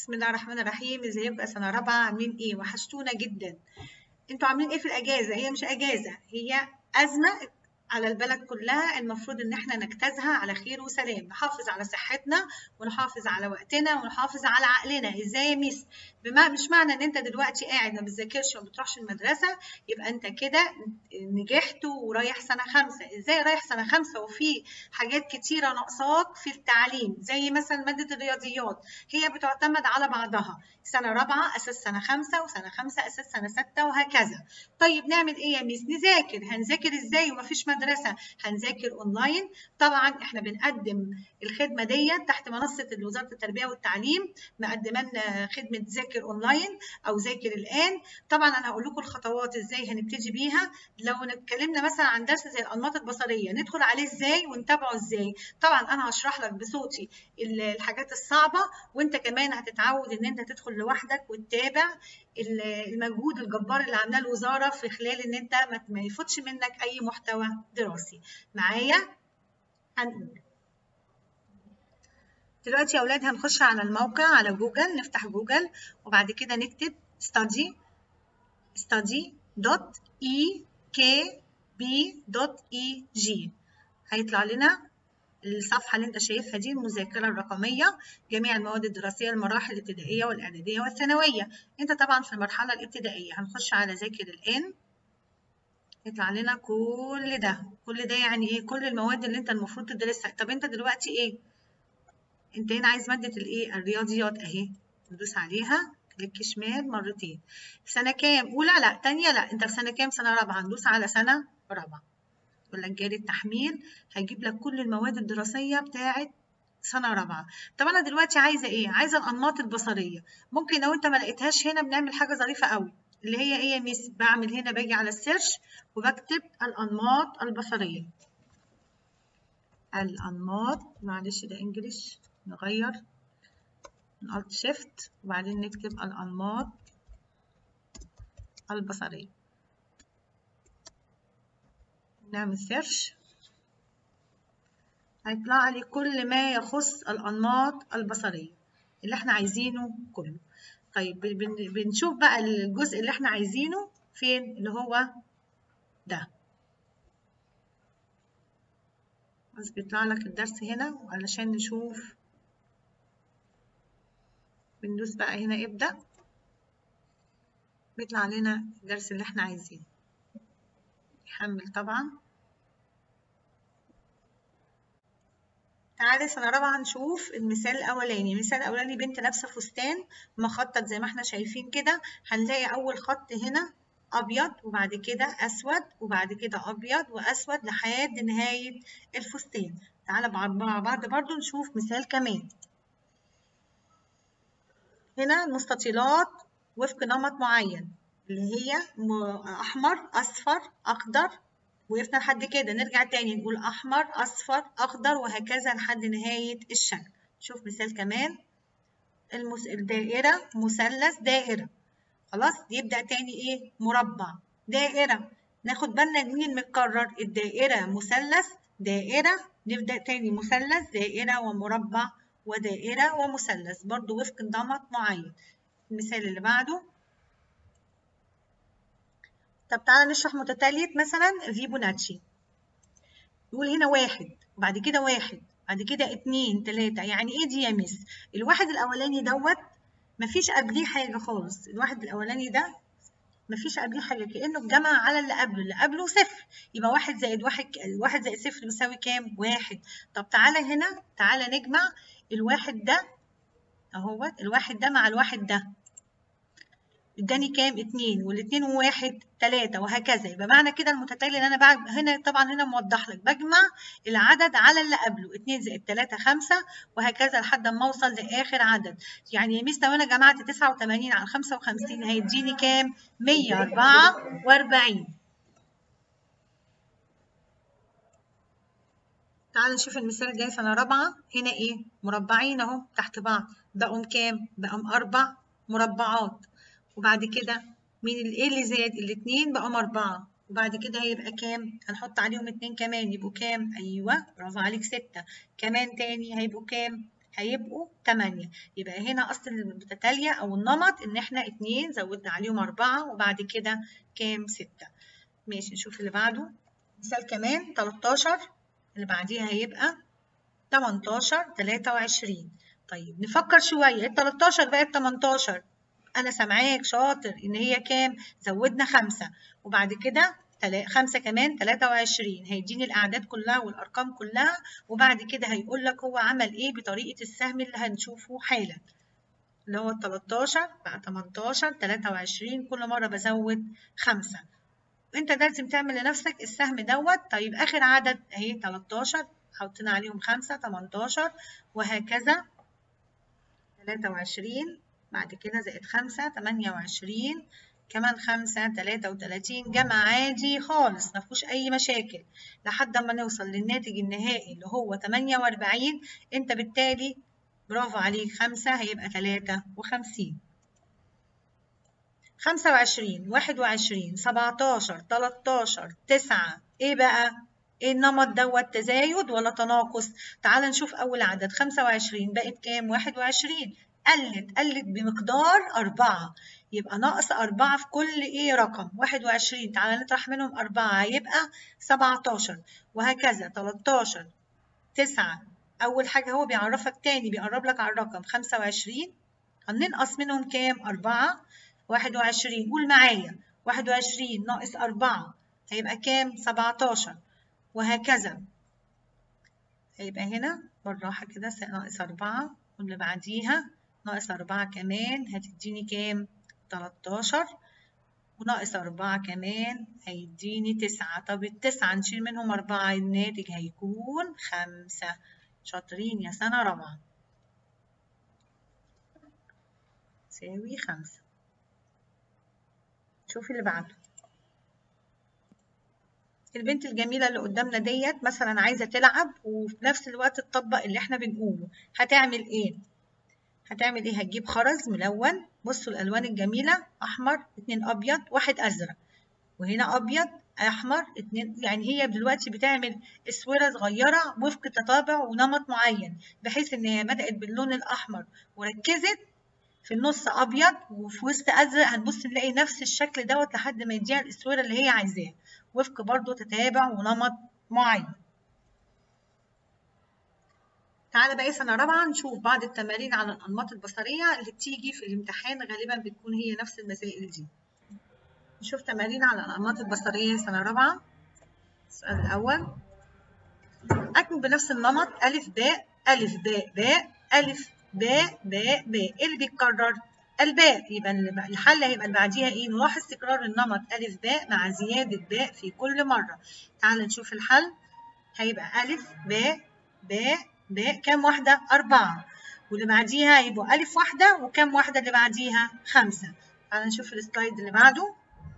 بسم الله الرحمن الرحيم ازيكم يا سنه رابعه عاملين ايه وحشتونا جدا انتوا عاملين ايه في الاجازه هي مش اجازه هي ازمه على البلد كلها المفروض ان احنا نجتازها على خير وسلام نحافظ على صحتنا ونحافظ على وقتنا ونحافظ على عقلنا ازاي يا ميس بما مش معنى ان انت دلوقتي قاعد ما بتذاكرش وما بتروحش المدرسه يبقى انت كده نجحت ورايح سنه خمسه ازاي رايح سنه خمسه وفي حاجات كتيره ناقصاك في التعليم زي مثلا ماده الرياضيات هي بتعتمد على بعضها سنه رابعه اساس سنه خمسه وسنه خمسه اساس سنه سته وهكذا طيب نعمل ايه يا ميس نذاكر هنذاكر ازاي ومفيش مدرسه هنذاكر اونلاين طبعا احنا بنقدم الخدمه ديت تحت منصه وزاره التربيه والتعليم مقدمه لنا خدمه ذاكر اونلاين او ذاكر الان طبعا انا هقول لكم الخطوات ازاي هنبتدي بيها لو اتكلمنا مثلا عن درس زي الانماط البصريه ندخل عليه ازاي ونتابعه ازاي طبعا انا هشرح لك بصوتي الحاجات الصعبه وانت كمان هتتعود ان انت تدخل لوحدك وتتابع المجهود الجبار اللي عاملاه الوزاره في خلال ان انت ما يفوتش منك اي محتوى دراسي معايا هنقول دلوقتي يا اولاد هنخش على الموقع على جوجل نفتح جوجل وبعد كده نكتب study study.ekb.eg هيطلع لنا الصفحة اللي انت شايفها دي المذاكرة الرقمية جميع المواد الدراسية المراحل الابتدائية والإعدادية والثانوية انت طبعا في المرحلة الابتدائية هنخش على ذاكر الآن يطلع لنا كل ده كل ده يعني ايه كل المواد اللي انت المفروض تدرسها طب انت دلوقتي ايه انت هنا عايز مادة الايه الرياضيات اهي ندوس عليها كليك شمال مرتين في سنة كام أولى لا تانية لا انت في سنة كام سنة رابعة ندوس على سنة رابعة يقول لك جاري التحميل هيجيب لك كل المواد الدراسية بتاعت سنة رابعة طب أنا دلوقتي عايزة إيه؟ عايزة الأنماط البصرية ممكن لو أنت ما لقيتهاش هنا بنعمل حاجة ظريفة قوي اللي هي إيه يا ميس؟ بعمل هنا باجي على السيرش وبكتب الأنماط البصرية الأنماط معلش ده إنجليش نغير نالت شيفت وبعدين نكتب الأنماط البصرية نعمل سيرش هيطلع لي كل ما يخص الأنماط البصرية اللي احنا عايزينه كله طيب بنشوف بقى الجزء اللي احنا عايزينه فين اللي هو ده بس بيطلع لك الدرس هنا علشان نشوف بندوس بقى هنا ابدأ بيطلع لنا الدرس اللي احنا عايزينه يحمل طبعا تعالي سنة رابعة نشوف المثال الأولاني المثال الأولاني بنت لابسة فستان مخطط زي ما احنا شايفين كده هنلاقي أول خط هنا أبيض وبعد كده أسود وبعد كده أبيض وأسود لحد نهاية الفستان تعالى مع بعض برضو نشوف مثال كمان هنا المستطيلات وفق نمط معين اللي هي أحمر أصفر أخضر وقفنا لحد كده نرجع تاني نقول أحمر أصفر أخضر وهكذا لحد نهاية الشكل شوف مثال كمان المس... الدائرة مثلث دائرة خلاص يبدأ تاني إيه مربع دائرة ناخد بالنا مين المتكرر الدائرة مثلث دائرة نبدأ تاني مثلث دائرة ومربع ودائرة ومثلث برضو وفق نمط معين المثال اللي بعده طب تعالى نشرح متتالية مثلا فيبوناتشي يقول هنا واحد وبعد كده واحد بعد كده اتنين تلاتة يعني ايه دي يا ميس الواحد الأولاني دوت مفيش قبليه حاجة خالص الواحد الأولاني ده مفيش قبليه حاجة كأنه اتجمع على اللي قبله اللي قبله صفر يبقى واحد زائد واحد واحد زائد صفر بيساوي كام؟ واحد طب تعالى هنا تعالى نجمع الواحد ده اهوت الواحد ده مع الواحد ده اداني كام اتنين والاتنين وواحد تلاتة وهكذا يبقى معنى كده المتتالي اللي انا بعد هنا طبعا هنا موضح لك بجمع العدد على اللي قبله اتنين زائد تلاتة خمسة وهكذا لحد ما اوصل لاخر عدد يعني يا ميس لو انا جمعت تسعة وتمانين على خمسة وخمسين هيديني كام مية اربعة واربعين تعالوا نشوف المثال الجاي سنة رابعة هنا ايه مربعين اهو تحت بعض بقوا كام بقوا اربع مربعات وبعد كده مين ايه اللي زاد الاتنين بقوا أربعة وبعد كده هيبقى كام هنحط عليهم اتنين كمان يبقوا كام أيوة برافو عليك ستة كمان تاني هيبقوا كام هيبقوا 8 يبقى هنا أصل المتتالية أو النمط إن إحنا 2 زودنا عليهم 4 وبعد كده كام 6 ماشي نشوف اللي بعده مثال كمان 13 اللي بعديها هيبقى 18 23 طيب نفكر شوية ال 13 بقت 18 أنا سامعاك شاطر إن هي كام؟ زودنا خمسة وبعد كده خمسة كمان 23 هيديني الأعداد كلها والأرقام كلها وبعد كده هيقول لك هو عمل إيه بطريقة السهم اللي هنشوفه حالا اللي هو ال 13 بقى 18 23 كل مرة بزود خمسة انت لازم تعمل لنفسك السهم دوت طيب اخر عدد اهي 13 حطينا عليهم 5 18 وهكذا 23 بعد كده زائد 5 28 كمان 5 33 جمع عادي خالص ما فيهوش اي مشاكل لحد ما نوصل للناتج النهائي اللي هو 48 انت بالتالي برافو عليك 5 هيبقى 53 25 21 17 13 9 ايه بقى ايه النمط دوت تزايد ولا تناقص تعال نشوف اول عدد 25 بقت كام 21 قلت قلت بمقدار أربعة يبقى ناقص أربعة في كل إيه رقم واحد وعشرين تعالى نطرح منهم أربعة يبقى سبعتاشر وهكذا تلاتاشر تسعة أول حاجة هو بيعرفك تاني بيقرب لك على الرقم خمسة وعشرين هننقص منهم كام أربعة واحد وعشرين قول معايا واحد وعشرين ناقص أربعة هيبقى كام سبعتاشر وهكذا هيبقى هنا بالراحة كده ناقص أربعة واللي بعديها ناقص أربعة كمان هتديني كام؟ تلاتاشر وناقص أربعة كمان هيديني تسعة طب التسعة نشيل منهم أربعة الناتج هيكون خمسة شاطرين يا سنة رابعة تساوي خمسة شوفي اللي بعده البنت الجميلة اللي قدامنا ديت مثلا عايزة تلعب وفي نفس الوقت تطبق اللي احنا بنقوله هتعمل ايه؟ هتعمل ايه هتجيب خرز ملون بصوا الالوان الجميله احمر اتنين ابيض واحد ازرق وهنا ابيض احمر اتنين يعني هي دلوقتي بتعمل اسوره صغيره وفق تتابع ونمط معين بحيث ان هي بدات باللون الاحمر وركزت في النص ابيض وفي وسط ازرق هنبص نلاقي نفس الشكل دوت لحد ما يديها الاسوره اللي هي عايزاه وفق برضو تتابع ونمط معين تعالى بقى سنة رابعة نشوف بعض التمارين على الأنماط البصرية اللي بتيجي في الامتحان غالبا بتكون هي نفس المسائل دي نشوف تمارين على الأنماط البصرية سنة رابعة السؤال الأول أكمل بنفس النمط ألف باء ألف باء باء ألف باء باء باء إيه اللي بيتكرر؟ الباء يبقى الحل هيبقى اللي بعديها إيه؟ نلاحظ تكرار النمط ألف باء مع زيادة باء في كل مرة تعال نشوف الحل هيبقى ألف باء باء باء كام واحدة؟ أربعة واللي بعديها يبقوا ألف واحدة وكام واحدة اللي بعديها؟ خمسة تعالى نشوف السلايد اللي بعده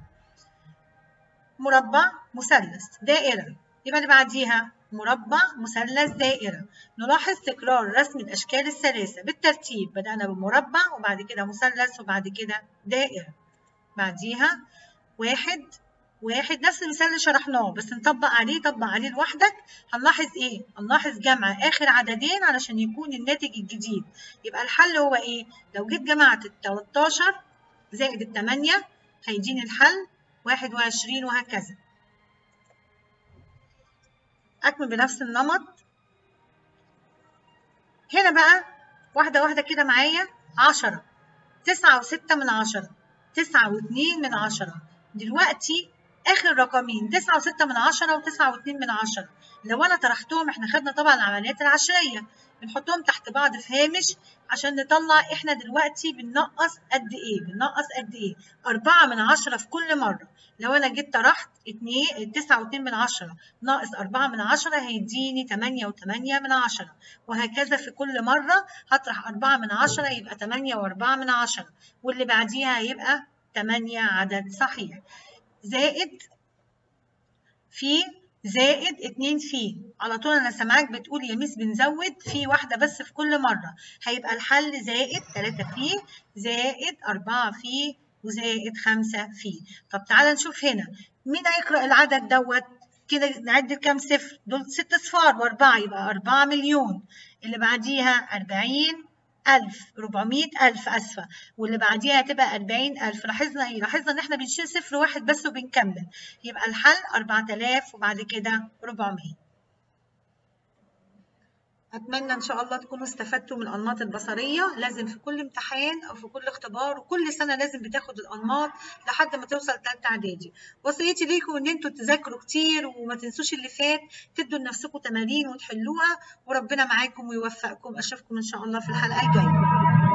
مربع مثلث دائرة يبقى اللي بعديها مربع مثلث دائرة نلاحظ تكرار رسم الأشكال الثلاثة بالترتيب بدأنا بمربع وبعد كده مثلث وبعد كده دائرة بعديها واحد واحد نفس المثال اللي شرحناه بس نطبق عليه طبق عليه لوحدك هنلاحظ ايه هنلاحظ جمع اخر عددين علشان يكون الناتج الجديد يبقى الحل هو ايه لو جيت جمعت ال 13 زائد ال 8 هيديني الحل 21 وهكذا اكمل بنفس النمط هنا بقى واحده واحده كده معايا 10 9 و6 من 10 9 و2 من 10 دلوقتي اخر رقمين 9 و6 من 10 و9 و2 من 10 لو انا طرحتهم احنا خدنا طبعا العمليات العشريه بنحطهم تحت بعض في هامش عشان نطلع احنا دلوقتي بننقص قد ايه بننقص قد ايه 4 من 10 في كل مره لو انا جيت طرحت 2 9 و2 من 10 ناقص 4 من 10 هيديني 8 و8 من 10 وهكذا في كل مره هطرح 4 من 10 يبقى 8 و4 من 10 واللي بعديها هيبقى 8 عدد صحيح زائد في زائد اتنين في على طول انا سامعاك بتقول يا ميس بنزود في واحدة بس في كل مرة هيبقى الحل زائد تلاتة في زائد أربعة في وزائد خمسة في طب تعالى نشوف هنا مين هيقرأ العدد دوت كده نعد كام صفر دول ست صفار واربعة يبقى أربعة مليون اللي بعديها أربعين ألف ربعمية ألف أسفة واللي بعديها هتبقى أربعين ألف لاحظنا إيه؟ لاحظنا إن إحنا بنشيل صفر واحد بس وبنكمل يبقى الحل أربعة آلاف وبعد كده ربعمية أتمنى إن شاء الله تكونوا استفدتوا من الأنماط البصرية لازم في كل امتحان أو في كل اختبار وكل سنة لازم بتاخد الأنماط لحد ما توصل تالتة إعدادي وصيتي ليكم إن أنتوا تذاكروا كتير وما تنسوش اللي فات تدوا لنفسكم تمارين وتحلوها وربنا معاكم ويوفقكم أشوفكم إن شاء الله في الحلقة الجاية